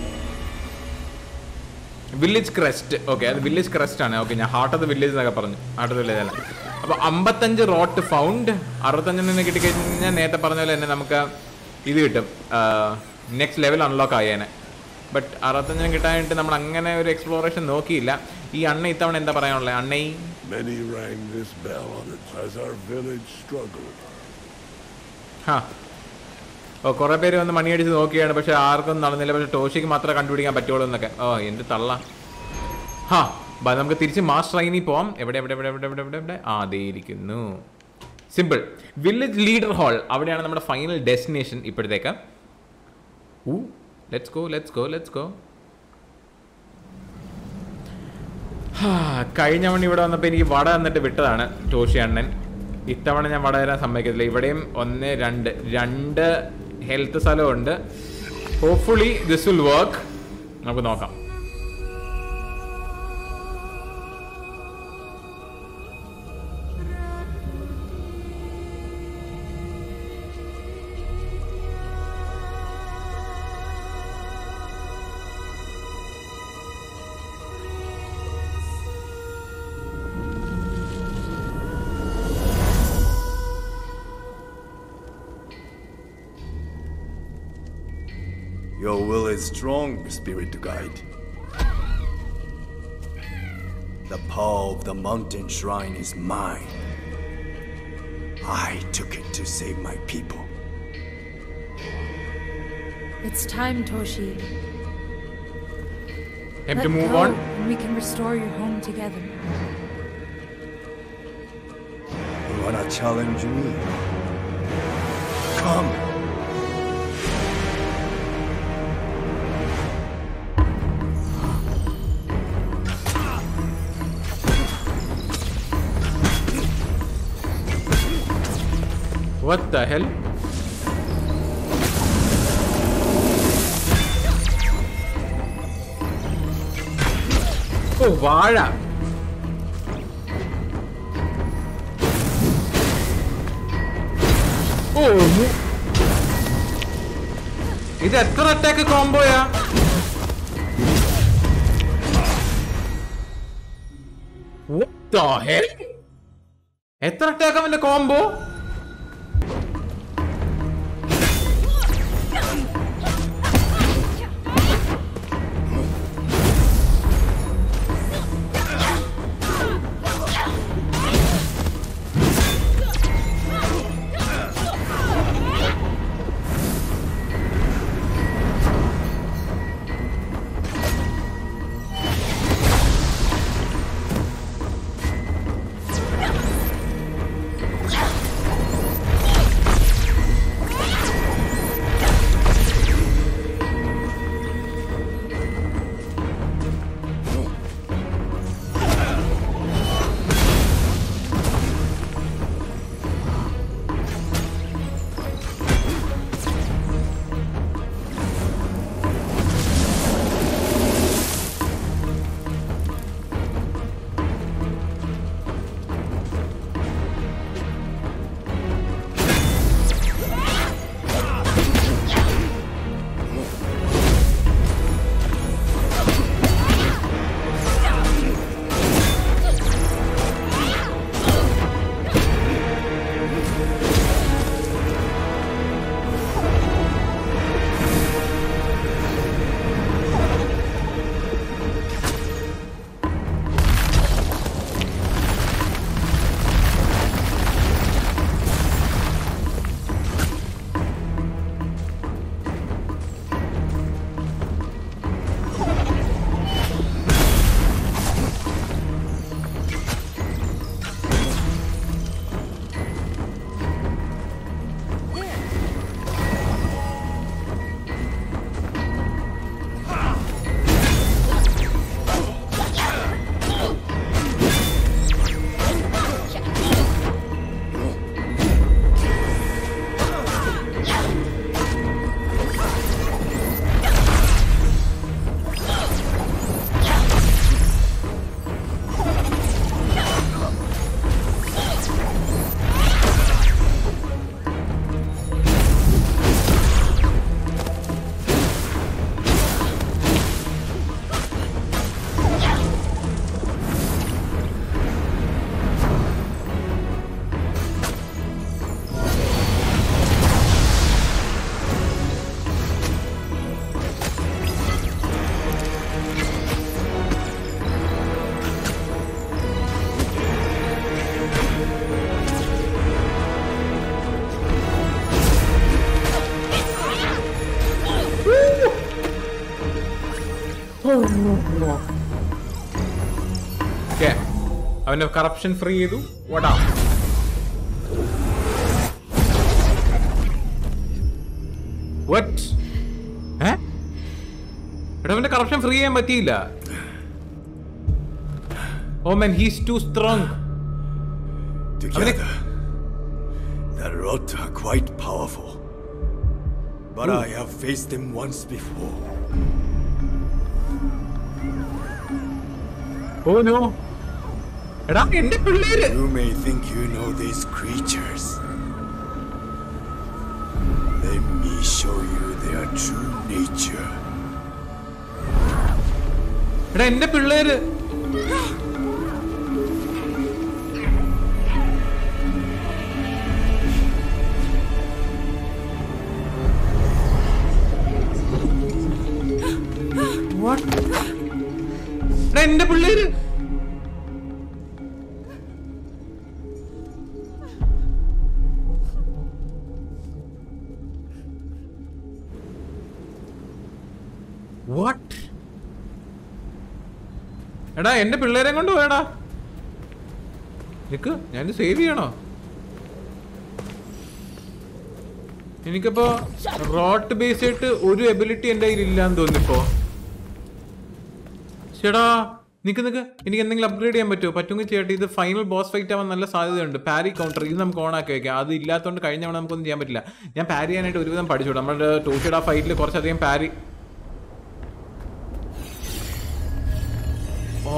വില്ലേജ് ക്രസ്റ്റ് ഓക്കെ അത് വില്ലേജ് ക്രസ്റ്റ് ആണ് ഓക്കെ ഞാൻ ഹാർട്ട് ഓഫ് ദ വില്ലേജ് എന്നൊക്കെ പറഞ്ഞു ഹാർട്ട് ഓഫ് ദ വില്ലേജ് അല്ല അപ്പോൾ അമ്പത്തഞ്ച് റോട്ട് ഫൗണ്ട് അറുപത്തഞ്ചിന് കിട്ടിക്കഴിഞ്ഞാൽ നേരത്തെ പറഞ്ഞ പോലെ തന്നെ നമുക്ക് ഇത് കിട്ടും നെക്സ്റ്റ് ലെവൽ അൺലോക്ക് ആയേനെ ബട്ട് അറുപത്തഞ്ചിന് കിട്ടാനായിട്ട് നമ്മൾ അങ്ങനെ ഒരു എക്സ്പ്ലോറേഷൻ നോക്കിയില്ല ഈ അണ്ണ ഇത്തവണ എന്താ പറയാനുള്ളത് അണ്ണ ഈ Many rang this bell on it as our village struggled. ഹാ ഓ കുറെ പേര് വന്ന് മണിയടിച്ച് നോക്കിയാണ് പക്ഷെ ആർക്കും നടന്നില്ല പക്ഷെ ടോഷിക്ക് മാത്രമേ കണ്ടുപിടിക്കാൻ പറ്റുള്ളൂ എന്നൊക്കെ ഓ എന്ത് തള്ള ഹാ ബാ നമുക്ക് തിരിച്ച് മാസ്റ്റർ ട്രെയിനിൽ പോവാം എവിടെ എവിടെ എവിടെ എവിടെ എവിടെ എവിടെ എവിടെ ആ അതേ ഇരിക്കുന്നു സിമ്പിൾ വില്ലേജ് ലീഡർ ഹാൾ അവിടെയാണ് നമ്മുടെ ഫൈനൽ ഡെസ്റ്റിനേഷൻ ഇപ്പോഴത്തേക്ക് ഊ let's go let's go let's go കഴിഞ്ഞ തവണ ഇവിടെ വന്നപ്പോൾ എനിക്ക് വട തന്നിട്ട് വിട്ടതാണ് ടോഷി അണ്ണൻ ഇത്തവണ ഞാൻ വട തരാൻ സമ്മതിക്കത്തില്ല ഇവിടെയും ഒന്ന് രണ്ട് രണ്ട് ഹെൽത്ത് സ്ഥലമുണ്ട് ഹോപ്പ്ഫുള്ളി ദിസ് വിൽ വർക്ക് നമുക്ക് നോക്കാം Your will is strong, Spirit Guide. The power of the mountain shrine is mine. I took it to save my people. It's time, Toshi. Time Let to move go, on. and we can restore your home together. You wanna challenge me? Come! What the hell? ഓ വാഴ ഓ മു- ഇത് എത്ര അറ്റാക്ക് കോംബോയാ What the hell? എത്ര അറ്റാക്ക് അവന്റെ കോംബോ ഓക്കെ അവന്റെ കറപ്ഷൻ ഫ്രീ ചെയ്തു ഓടാ What? ഏ? എടാ അവന്റെ കറപ്ഷൻ ഫ്രീ ചെയ്യാൻ പറ്റിയില്ല ഓ man he's too strong Together, the Rot are quite powerful. But I have faced them once before. ഓ നോ എടാ എന്റെ പിള്ളേര് You may think you know these creatures. Let me show you their true nature. എടാ എന്റെ പിള്ളേര് What? എടാ എന്റെ പിള്ളേര് വാട്ട് എടാ എന്റെ പിള്ളേരെ കൊണ്ട് പോയടാ നിക്ക് ഞാൻ സേവ് ചെയ്യണോ എനിക്കിപ്പോ റോട്ട് ബേസ് ആയിട്ട് ഒരു എബിലിറ്റി എന്റെ കയ്യിൽ ഇല്ലാന്ന് തോന്നിപ്പോ ചേടാ നിക്ക് നിക്ക് എനിക്ക് എന്തെങ്കിലും അപ്ഗ്രേഡ് ചെയ്യാൻ പറ്റുമോ പറ്റുമെങ്കിൽ ചേട്ടാ ഇത് ഫൈനൽ ബോസ് ഫൈറ്റ് ആവാൻ നല്ല സാധ്യതയുണ്ട് പാരി കൗണ്ടർ ഇത് നമുക്ക് ഓൺ ആക്കി വെക്കാം അത് ഇല്ലാത്തതുകൊണ്ട് കഴിഞ്ഞ തവണ നമുക്കൊന്നും ചെയ്യാൻ പറ്റില്ല ഞാൻ പാരി ചെയ്യാനായിട്ട് ഒരുവിധം പഠിച്ചു നമ്മുടെ ടോഷിയുടെ ആ ഫൈറ്റിൽ കുറച്ചധികം പാരി ഓ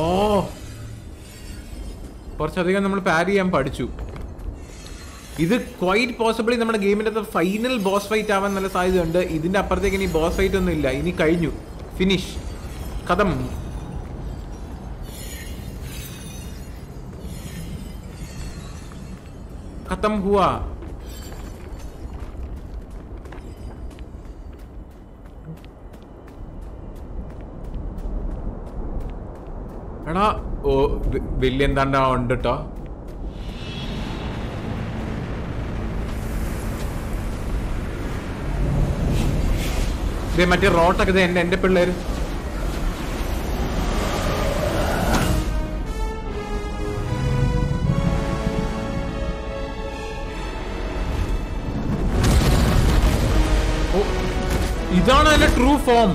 കുറച്ചധികം നമ്മൾ പാരി ചെയ്യാൻ പഠിച്ചു ഇത് ക്വൈറ്റ് പോസിബിളി നമ്മുടെ ഗെയിമിന്റെ ഫൈനൽ ബോസ് ഫൈറ്റ് ആവാൻ നല്ല സാധ്യതയുണ്ട് ഇതിന്റെ അപ്പുറത്തേക്ക് ഇനി ബോസ് ഫൈറ്റ് ഒന്നും ഇല്ല ഇനി കഴിഞ്ഞു ഫിനിഷ് കഥം खत्म हुआ എടാ ഓ വ- വലിയ എന്താണ്ടാ ഉണ്ട് കേട്ടോ ദേ മറ്റേ റോട്ടൊക്കെ ദേ എന്റെ എന്റെ പിള്ളേര് ഓ, ഇതാണ് അതിന്റെ true form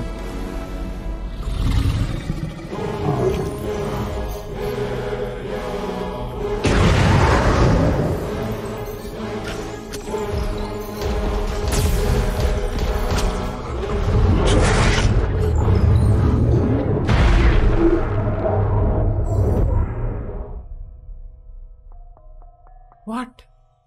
what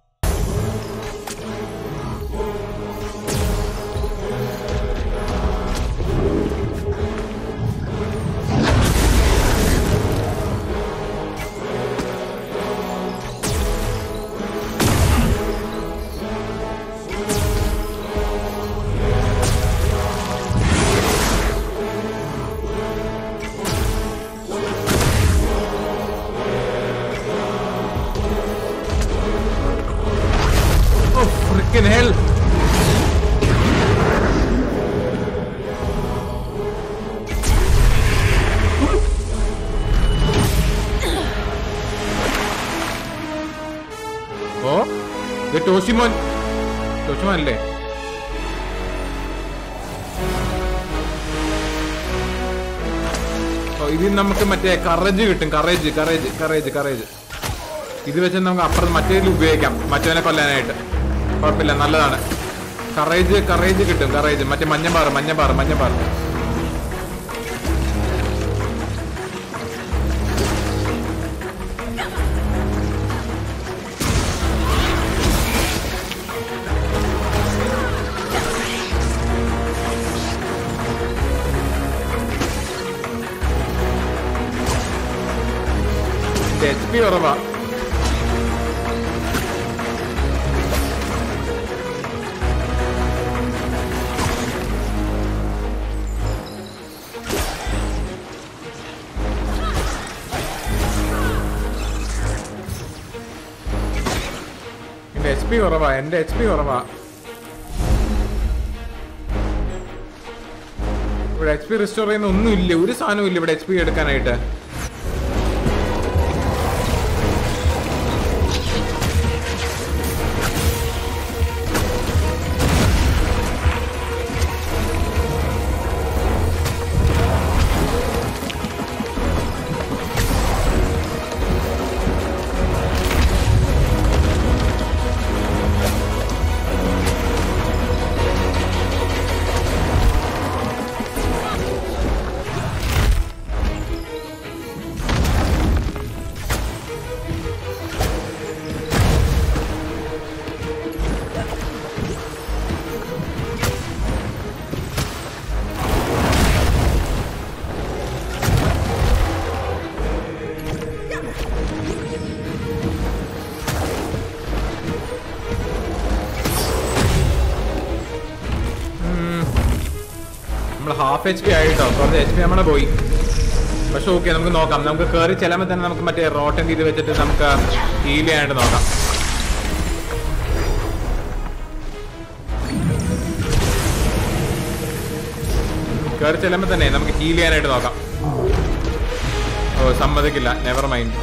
Oh, freaking hell! ഓ ഇത് ടോഷിമോൻ ടോഷിമോൻ അല്ലേ ഓ ഇതിൽ നമുക്ക് മറ്റേ കറേജ് കിട്ടും കറേജ് കറേജ് കറേജ് കറേജ് ഇത് വെച്ച് നമുക്ക് അപ്പുറത്ത് മറ്റേതിൽ ഉപയോഗിക്കാം മറ്റവനെ കൊല്ലാനായിട്ട് കുഴപ്പമില്ല നല്ലതാണ് കറേജ് കറേജ് കിട്ടും കറേജ് മറ്റേ മഞ്ഞപ്പാറ് മഞ്ഞപ്പാറ് മഞ്ഞപ്പാറ് എച്ച് പി കുറവാ എന്റെ എച്ച് പി കുറവാ എന്റെ എച്ച് പി കുറവാ ഇവിടെ എച്ച് പി റിസ്റ്റോർ ചെയ്യുന്ന ഒന്നും ഇല്ല ഒരു സാധനവും ഇല്ല ഇവിടെ എച്ച് പി എടുക്കാനായിട്ട് നമ്മൾ ഹാഫ് എച്ച് പി ആയിട്ടോ കുറച്ച് എച്ച് പി നമ്മളെ പോയി പക്ഷെ ഓക്കെ നമുക്ക് നോക്കാം നമുക്ക് കയറി ചെല്ലുമ്പോൾ തന്നെ നമുക്ക് മറ്റേ റോട്ടൻ ഇത് വെച്ചിട്ട് നമുക്ക് ഹീൽ ചെയ്യാനായിട്ട് നോക്കാം കയറി ചെല്ലുമ്പോൾ തന്നെ നമുക്ക് ഹീൽ ചെയ്യാനായിട്ട് നോക്കാം ഓ സമ്മതിക്കില്ല നെവർ മൈൻഡ്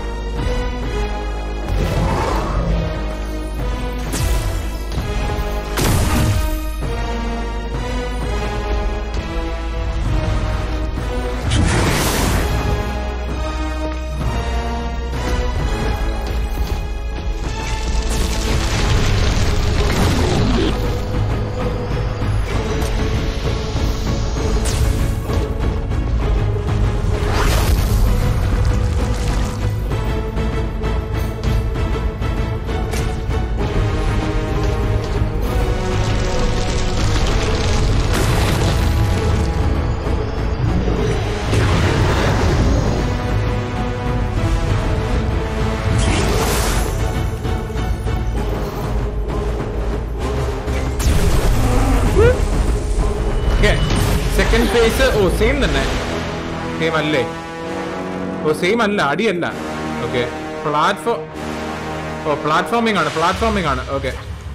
സെക്കൻഡ് ഫേസ് ഓ സെയിം തന്നെ സെയിം അല്ലേ ഓ സെയിം അല്ല അടിയല്ല ഓക്കെ പ്ലാറ്റ്ഫോം ഓ പ്ലാറ്റ്ഫോമിംഗ് ആണ് പ്ലാറ്റ്ഫോമിംഗ് ആണ് ഓക്കെ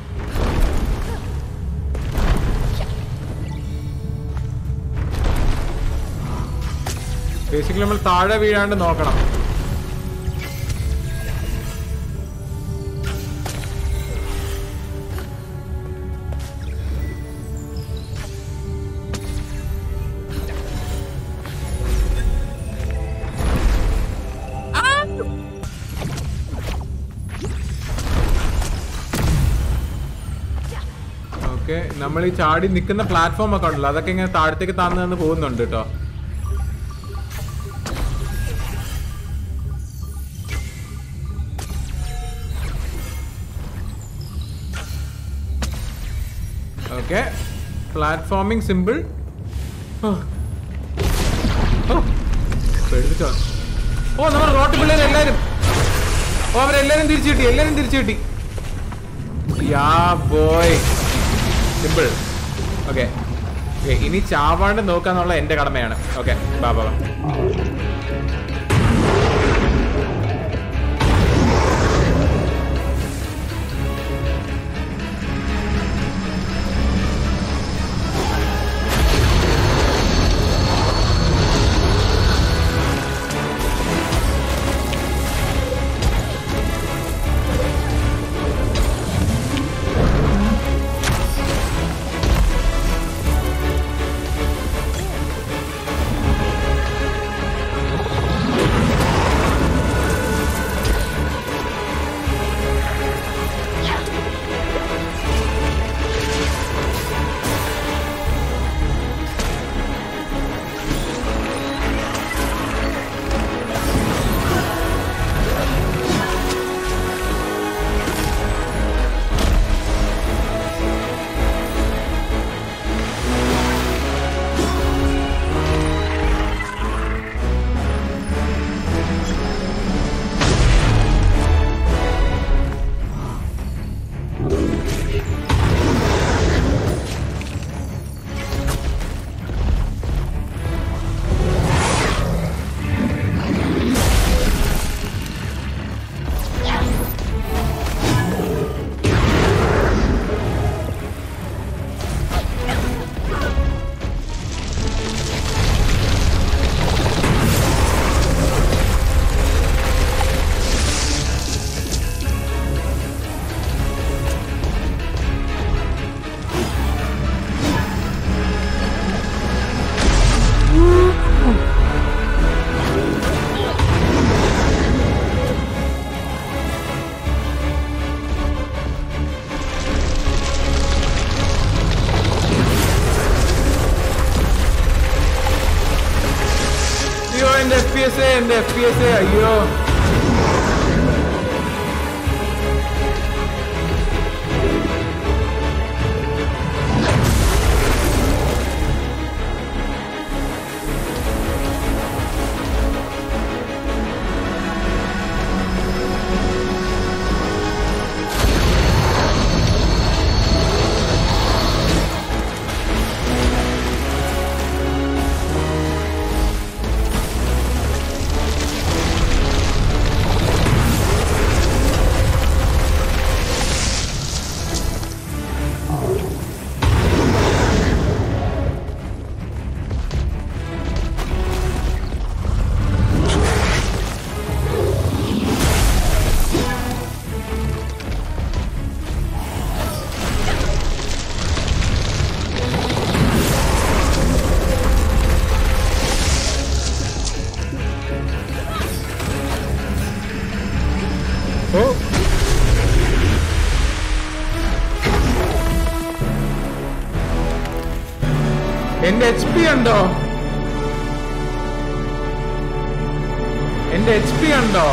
ബേസിക്കലി നമ്മൾ താഴെ വീഴാണ്ട് നോക്കണം ഓക്കെ നമ്മൾ ഈ ചാടി നിൽക്കുന്ന പ്ലാറ്റ്ഫോം ഒക്കെ ഉണ്ടല്ലോ അതൊക്കെ ഇങ്ങനെ താഴത്തേക്ക് താന്ന് നിന്ന് പോകുന്നുണ്ട് കേട്ടോ ഓക്കെ പ്ലാറ്റ്ഫോമിംഗ് സിമ്പിൾ പേടിപ്പിച്ചോ ഓ നമ്മൾ റോട്ട് പിള്ളേർ എല്ലാരും ഓ അവരെല്ലാരും തിരിച്ചു കിട്ടി എല്ലാരും തിരിച്ചു കിട്ടി യാ ബോയ് സിമ്പിൾ ഓക്കെ ഇനി ചാവാണ്ട് നോക്കാന്നുള്ള എന്റെ കടമയാണ് ഓക്കെ ബാ ബാ ബാ. പി എസ് എന്റെ എഫ് പി എസ് അയ്യോ ഓ എന്റെ എച്ച് പി ഉണ്ടോ എന്റെ എച്ച് പി ഉണ്ടോ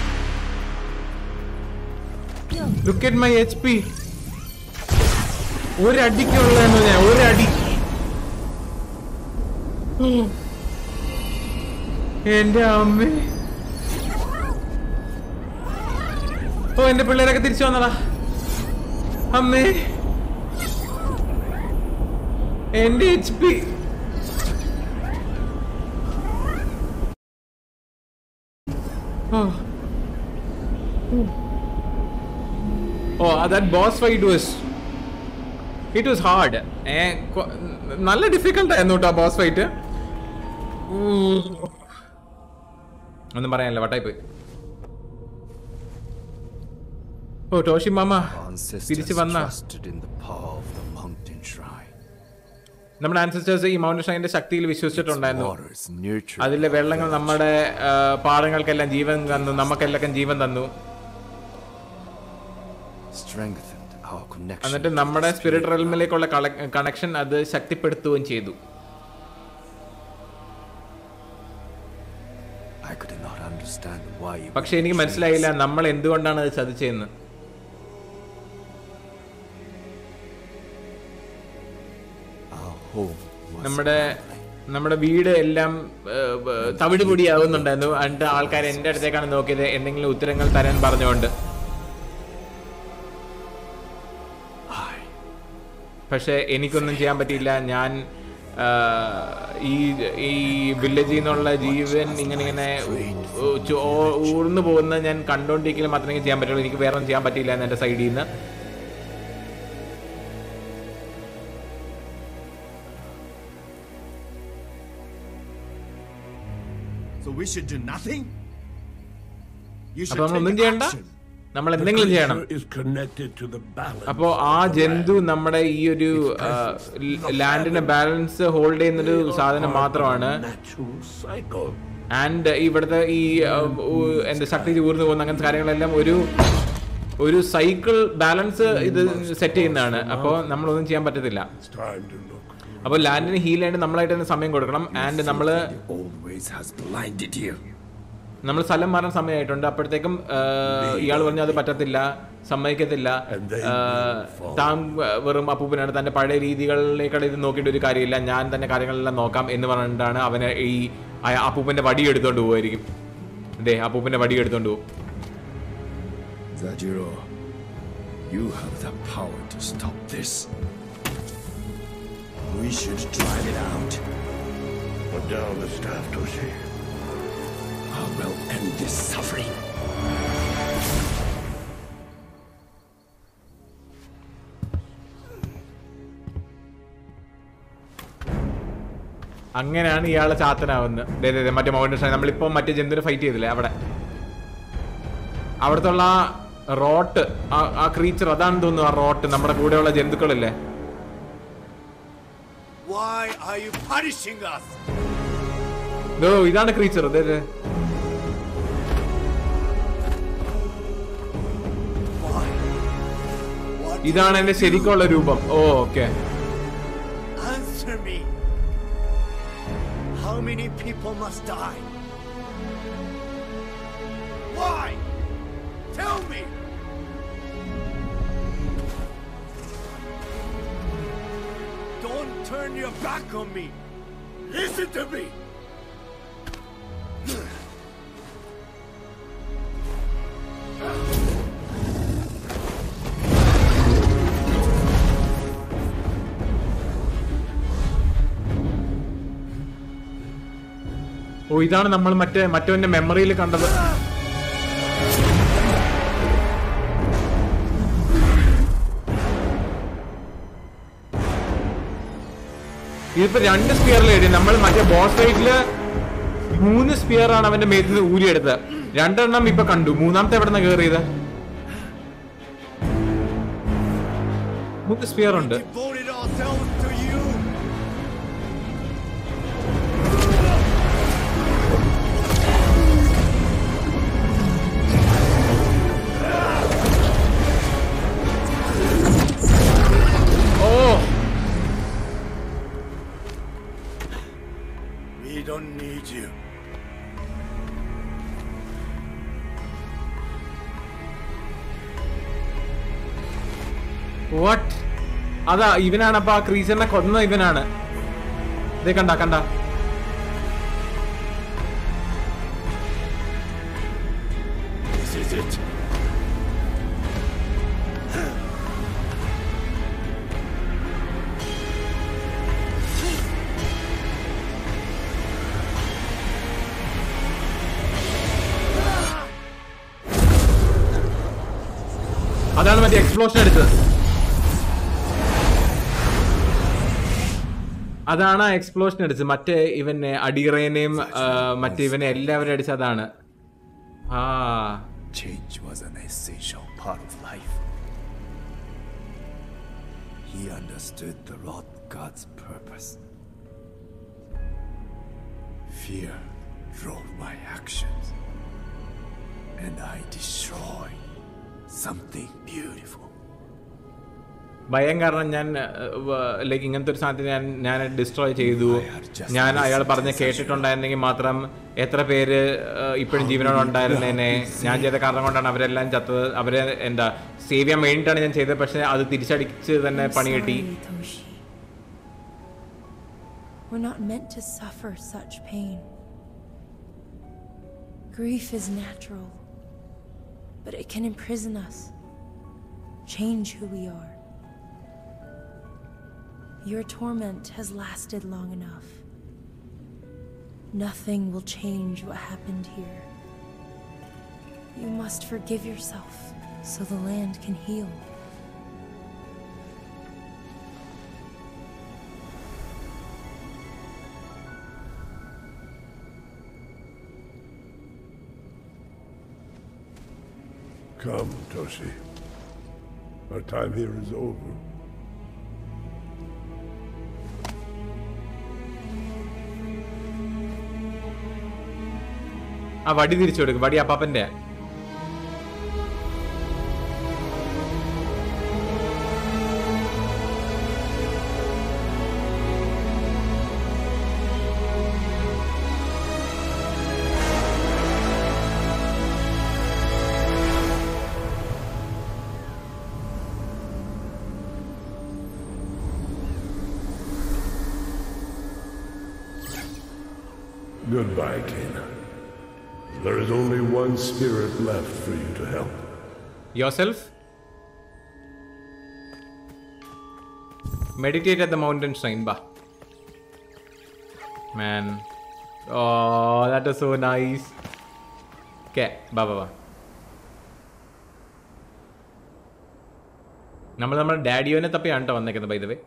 look at my H P ഒരടിക്കുള്ളതെന്ന് ഞാൻ ഒരടി ഉം. എന്റെ അമ്മേ ഓ എന്റെ പിള്ളേരൊക്കെ തിരിച്ചു വന്നടാ അമ്മേ എന്റെ എച്ച് പി ഓ that boss fight was it was hard ഏ കൊ- നല്ല ഡിഫിക്കൽട്ട് ആയിരുന്നു കേട്ടോ ബോസ് ഫൈറ്റ് ഒന്നും പറയാനില്ല വട്ടായി പോയി ഓ ടോഷി മാമ Ancestors തിരിച്ചു വന്ന trusted in the power of the mountain shrine. നമ്മുടെ ആൻസിസ്റ്റേഴ്സ് ഈ മൗണ്ട് ഷൈൻ്റെ ശക്തിയിൽ വിശ്വസിച്ചിട്ടുണ്ടായിരുന്നു Waters nurtured അതിലെ വെള്ളങ്ങൾ നമ്മുടെ ആ, പാടങ്ങൾക്കെല്ലാം ജീവൻ തന്നു നമുക്കെല്ലാം ജീവൻ തന്നു strengthened our connection. എന്നിട്ട് നമ്മുടെ സ്പിരിറ്റ് റെൽമിലേക്കുള്ള കണക്ഷൻ അത് ശക്തിപ്പെടുത്തുകയും ചെയ്തു I could not understand why. it പക്ഷെ would എനിക്ക് betray മനസ്സിലായില്ല us. നമ്മൾ എന്തുകൊണ്ടാണ് അത് ചതിച്ചതെന്ന് Our home was നമ്മുടെ നമ്മുടെ വീട് എല്ലാം ഏ, ഏ, തവിട് പൊടിയാവുന്നുണ്ടായിരുന്നു എന്നിട്ട് ആൾക്കാർ എൻ്റെ അടുത്തേക്കാണ് നോക്കിയത് എന്തെങ്കിലും ഉത്തരങ്ങൾ തരാൻ പറഞ്ഞുകൊണ്ട് I. പക്ഷെ എനിക്കൊന്നും ചെയ്യാൻ പറ്റിയില്ല ഞാൻ ആ, ഈ ഈ വില്ലേജിൽ നിന്നുള്ള ജീവൻ ഇങ്ങനെ ഇങ്ങനെ ഊ- ചോ- ഊർന്നു പോകുന്ന ഞാൻ കണ്ടോണ്ടിരിക്കലും മാത്രമേ ചെയ്യാൻ പറ്റുള്ളൂ എനിക്ക് വേറെ ഒന്നും ചെയ്യാൻ പറ്റിയില്ല എന്ന് എൻ്റെ സൈഡിൽ നിന്ന് So we should do nothing? You should അപ്പൊ നമ്മളൊന്നും take ചെയ്യണ്ട action. നമ്മൾ The എന്തെങ്കിലും ചെയ്യണം creature is connected to the balance. അപ്പോ ആ of the ജന്തു land. നമ്മുടെ ഈ ഒരു ലാൻഡിന്റെ ബാലൻസ് ഹോൾഡ് ചെയ്യുന്നൊരു They are സാധനം part of മാത്രമാണ് the natural cycle. ആൻഡ് ഇവിടുത്തെ ഈ ആ, ഊ- എന്താ ശക്തി ഊർന്നു പോകുന്ന അങ്ങനത്തെ കാര്യങ്ങളെല്ലാം ഒരു ഒരു സൈക്കിൾ ബാലൻസ് ഇത് സെറ്റ് ചെയ്യുന്നതാണ് അപ്പോൾ നമ്മളൊന്നും ചെയ്യാൻ പറ്റത്തില്ല It's time to look. അപ്പോൾ ലാൻഡിന് ഹീൽ ആയിട്ട് നമ്മളായിട്ട് തന്നെ സമയം കൊടുക്കണം ആൻഡ് നമ്മൾ The old ways has blinded you. നമ്മൾ സ്ഥലം മാറാൻ സമയമായിട്ടുണ്ട് അപ്പോഴത്തേക്കും ഇയാൾ പറഞ്ഞു അത് പറ്റത്തില്ല സമ്മതിക്കത്തില്ല And they ആ, will fall. താൻ ആ, വെറും അപ്പൂപ്പനാണ് തന്റെ പഴയ രീതികളിലേക്കുള്ള ഇത് നോക്കിയിട്ട് ഒരു കാര്യമില്ല ഞാൻ തന്നെ കാര്യങ്ങളെല്ലാം നോക്കാം എന്ന് പറഞ്ഞിട്ടാണ് അവന് ഈ ആ അപ്പൂപ്പന്റെ വടി എടുത്തോണ്ട് പോവായിരിക്കും അതെ അപ്പൂപ്പന്റെ വടി എടുത്തോണ്ട് പോകും Zajiro, you have the power to stop this. We should drive it out. Put down the staff, Toshi. I will end this suffering. അങ്ങനെയാണ് ഇയാളെ ചാത്തനാവുന്നത് ദേ, ദേ, ദേ, മറ്റേ മൗണ്ടൻ ഷൈൻ നമ്മളിപ്പോ മറ്റേ ജന്തുവിനെ ഫൈറ്റ് ചെയ്തില്ലേ അവിടെ അവിടത്തുള്ള ആ റോട്ട് ആ- ആ ക്രീച്ചർ അതാണ് തോന്നുന്നു ആ റോട്ട് നമ്മുടെ കൂടെയുള്ള ജന്തുക്കളില്ലേ Why are you punishing us? ദോ ഇതാണ് ക്രീച്ചർ അതെ അതെ Why? What did ഇതാണ് you എന്റെ do? ശരിക്കുള്ള രൂപം ഓ okay Answer me. How many people must die? Why? Tell me! Don't turn your back on me! Listen to me! ഓ ഇതാണ് നമ്മൾ മറ്റേ മറ്റവന്റെ മെമ്മറിയിൽ കണ്ടത് ഇതിപ്പോ രണ്ട് സ്പിയറിൽ എഴുതി നമ്മൾ മറ്റേ ബോസ് ഫൈറ്റില് മൂന്ന് സ്പിയർ ആണ് അവന്റെ മേത്തിൽ നിന്ന് ഊരിയെടുത്തത് രണ്ടെണ്ണം ഇപ്പൊ കണ്ടു മൂന്നാമത്തെ എവിടെ നിന്ന് കയറിയത് മൂന്ന് സ്പിയർ ഉണ്ട് Devoted ourselves to you! ഓ We don't need you. What അതാ ഇവനാണ് അപ്പൊ ആ ക്രീച്ചറിനെ കൊന്ന ഇവനാണ് ഇതേ കണ്ട കണ്ട This is it. അതാണ് മറ്റേ എക്സ്പ്ലോഷൻ അടിച്ചത് അതാണ് ആ എക്സ്പ്ലോഷൻ അടിച്ചത് മറ്റേ ഇവനെ അടിറേനെയും ആ, മറ്റേ ഇവനെ എല്ലാവരും അടിച്ചത് അതാണ് ആ Change was an essential part of life. He understood the Lord God's purpose. Fear drove my actions, and I destroyed something beautiful. ഭയം കാരണം ഞാൻ ലൈക്ക് ഇങ്ങനത്തെ ഒരു സാധനത്തിന് ഞാൻ ഞാൻ ഡിസ്ട്രോയ് ചെയ്തു ഞാൻ അയാൾ പറഞ്ഞ കേട്ടിട്ടുണ്ടായിരുന്നെങ്കിൽ മാത്രം എത്ര പേര് ഇപ്പോഴും ജീവനോടെ ഉണ്ടായിരുന്നേനെ ഞാൻ ചെയ്ത കാരണം കൊണ്ടാണ് അവരെല്ലാം ചത്തത് അവരെ എന്താ സേവ് ചെയ്യാൻ വേണ്ടിയിട്ടാണ് ഞാൻ ചെയ്തത് പക്ഷെ അത് തിരിച്ചടിച്ച് തന്നെ I'm പണി കിട്ടി sorry, Toshi. We're not meant to suffer such pain. Grief is natural, but it can imprison us, change who we are. Your torment has lasted long enough. Nothing will change what happened here. You must forgive yourself so the land can heal. Come, Toshi. Our time here is over. ആ വടി തിരിച്ചു കൊടുക്കും വടി അപ്പാപ്പന്റെ Goodbye, Kena. There is only one spirit left for you to help. yourself meditate at the mountain shrine ba man oh that is so nice okay ബാ ബാ ബാ നമ്മൾ നമ്മുടെ ഡാഡിയോനെ തപ്പിയാണ് കേട്ടോ വന്നേക്കുന്നത് by the way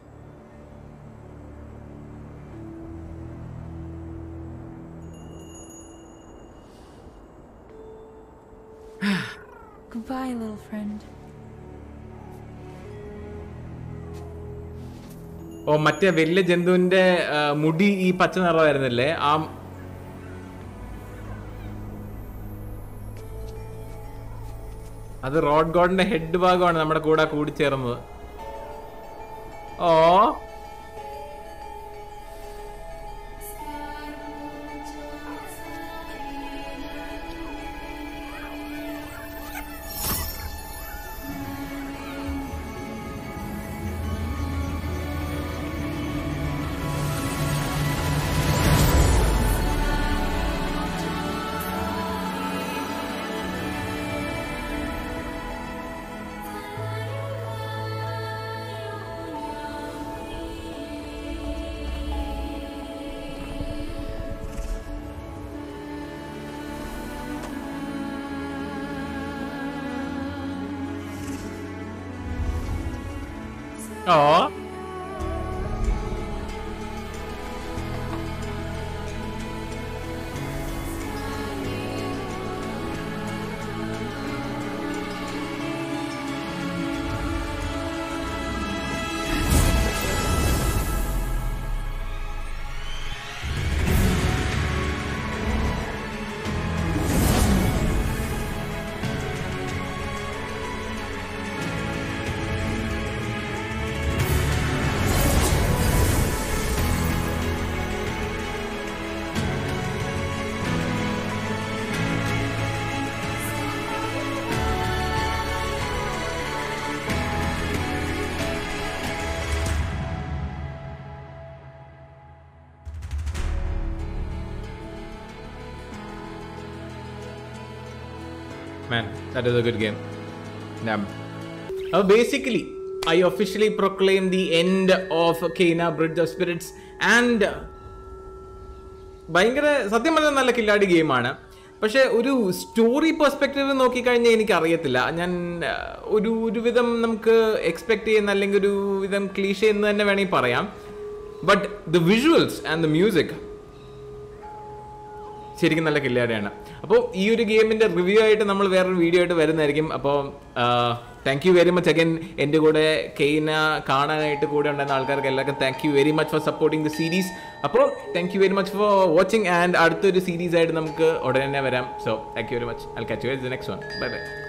Goodbye, little friend. ഓ മറ്റേ വലിയ ജന്തുവിന്റെ ആ, മുടി ഈ പച്ച നിറമായിരുന്നില്ലേ ആ അത് റോഡ് ഗോഡിന്റെ ഹെഡ് ഭാഗമാണ് നമ്മുടെ കൂടെ കൂടിച്ചേർന്നത് ഓ ഓ Man, that is a good game. Yeah. Uh, basically, I officially proclaim the end of Kena Bridge of Spirits and ഭയങ്കര സത്യം പറഞ്ഞാൽ നല്ല കില്ലാടി ഗെയിമാണ് പക്ഷെ ഒരു സ്റ്റോറി പെർസ്പെക്റ്റീവ് നോക്കിക്കഴിഞ്ഞാൽ എനിക്ക് അറിയത്തില്ല ഞാൻ ആ, ഒരു ഒരുവിധം നമുക്ക് എക്സ്പെക്ട് ചെയ്യുന്ന അല്ലെങ്കിൽ ഒരു വിധം ക്ലീഷ എന്ന് തന്നെ വേണമെങ്കിൽ പറയാം but the visuals and the music ശരിക്കും നല്ല കില്ലാടിയാണ് അപ്പോൾ ഈ ഒരു ഗെയിമിന്റെ റിവ്യൂ ആയിട്ട് നമ്മൾ വേറൊരു വീഡിയോ ആയിട്ട് വരുന്നതായിരിക്കും അപ്പോൾ thank you very much again എൻ്റെ കൂടെ കെയ്ന കാണാനായിട്ട് കൂടെ ഉണ്ടായിരുന്ന ആൾക്കാർക്ക് എല്ലാവർക്കും thank you very much for supporting the series അപ്പോൾ thank you very much for watching and അടുത്തൊരു സീരീസ് ആയിട്ട് നമുക്ക് ഉടനെ തന്നെ വരാം so thank you very much I catch you next one bye by